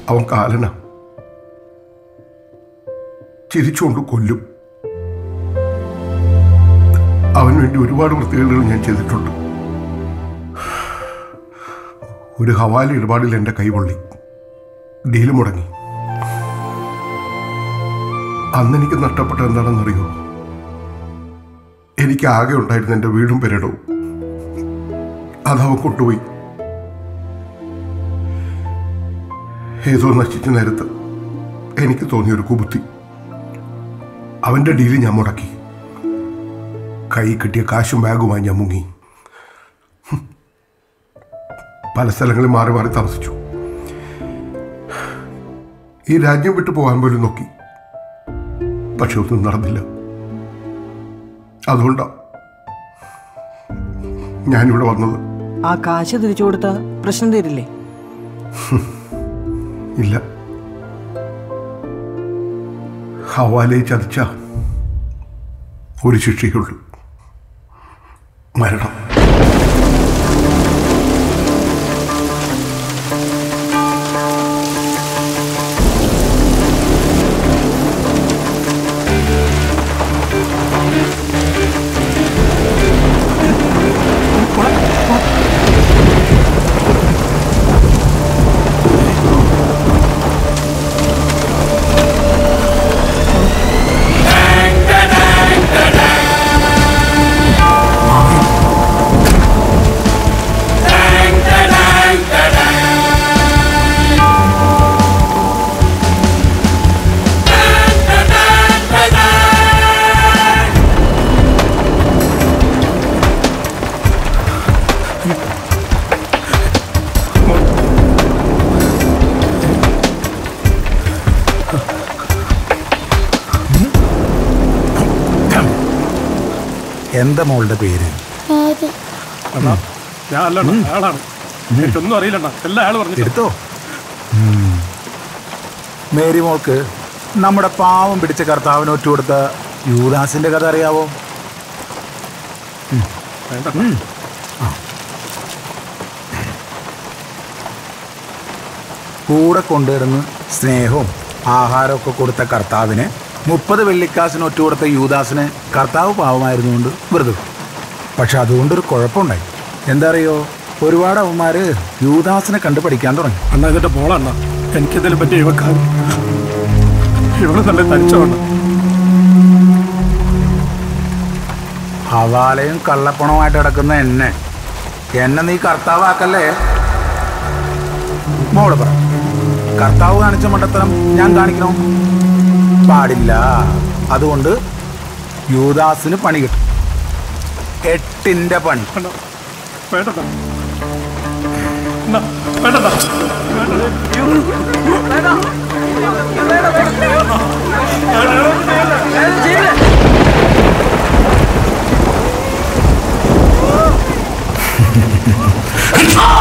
അവൻ കാലന ചിരിച്ചുകൊണ്ട് കൊല്ലും അവന് വേണ്ടി ഒരുപാട് വൃത്തികേടുകൾ ഞാൻ ചെയ്തിട്ടുണ്ട് ഒരു ഹവാല ഇടപാടിൽ എൻ്റെ കൈപൊള്ളി ഡീല് മുടങ്ങി അന്ന് എനിക്ക് നഷ്ടപ്പെട്ട എന്താണെന്നറിയോ എനിക്ക് ആകെ ഉണ്ടായിരുന്ന എൻ്റെ വീടും പെരടവും അതവൻ കൊണ്ടുപോയി ഏതോ നശിച്ച നേരത്ത് എനിക്ക് തോന്നിയൊരു കുബുത്തി അവൻ്റെ ഡീല് ഞാൻ മുടക്കി കൈ കിട്ടിയ കാശും ബാഗുമായി ഞാൻ മുങ്ങി ഹും. പല സ്ഥലങ്ങളിൽ മാറി മാറി താമസിച്ചു ഈ രാജ്യം വിട്ടു പോകാൻ പോലും നോക്കി പക്ഷെ ഒന്നും നടന്നില്ല അതുകൊണ്ടാ ഞാനിവിടെ വന്നത് ആ കാശ് തിരിച്ചു കൊടുത്ത പ്രശ്നം തീരില്ലേ ഇല്ല ഹവാലയെ ചതിച്ച ഒരു ശിക്ഷയുള്ളൂ മരണം എന്താ മോളുടെ പേര് അണ്ണാ ഞാൻ അല്ലണ്ണ അയാളാണ് എനിക്കൊന്നും അറിയില്ലണ്ണ എല്ലാ അയാൾ പറഞ്ഞു എടുത്തോ ഉം. മേരി മോൾക്ക് നമ്മുടെ പാവം പിടിച്ച കർത്താവിന് ഒറ്റ കൊടുത്ത യൂദാസിന്റെ കഥ അറിയാവോ വേണ്ട ഉം. ആ. കൂടെ കൊണ്ടുവരുന്ന് സ്നേഹവും ആഹാരമൊക്കെ കൊടുത്ത കർത്താവിന് മുപ്പത് വെള്ളിക്കാശിന് ഒറ്റ കൊടുത്ത യൂദാസിന് കർത്താവ് പാവമായിരുന്നുകൊണ്ട് വെറുതെ വിട്ടു. പക്ഷെ അതുകൊണ്ടൊരു കുഴപ്പമുണ്ടായി എന്താ അറിയോ ഒരുപാട് അവന്മാര് യൂദാസിനെ കണ്ടു പഠിക്കാൻ തുടങ്ങി അണ്ണാ ഇതിന്റെ മോളണ്ണ എനിക്കിതിനെ പറ്റി ഇവക്കാൻ ഇവള് നല്ല തനിച്ചോണ്ട ഹവാലയും കള്ളപ്പണവുമായിട്ട് കിടക്കുന്ന എന്നെ എന്നെ നീ കർത്താവാക്കല്ലേ മോള് പറ കർത്താവ് കാണിച്ച മണ്ടത്തരം ഞാൻ കാണിക്കണോ പാടില്ല അതുകൊണ്ട് യൂദാസിന് പണി കിട്ടും എട്ടിന്റെ പണി അണ്ണാ വേണ്ടണ്ണ അണ്ണാ വേണ്ടണ്ണ ആ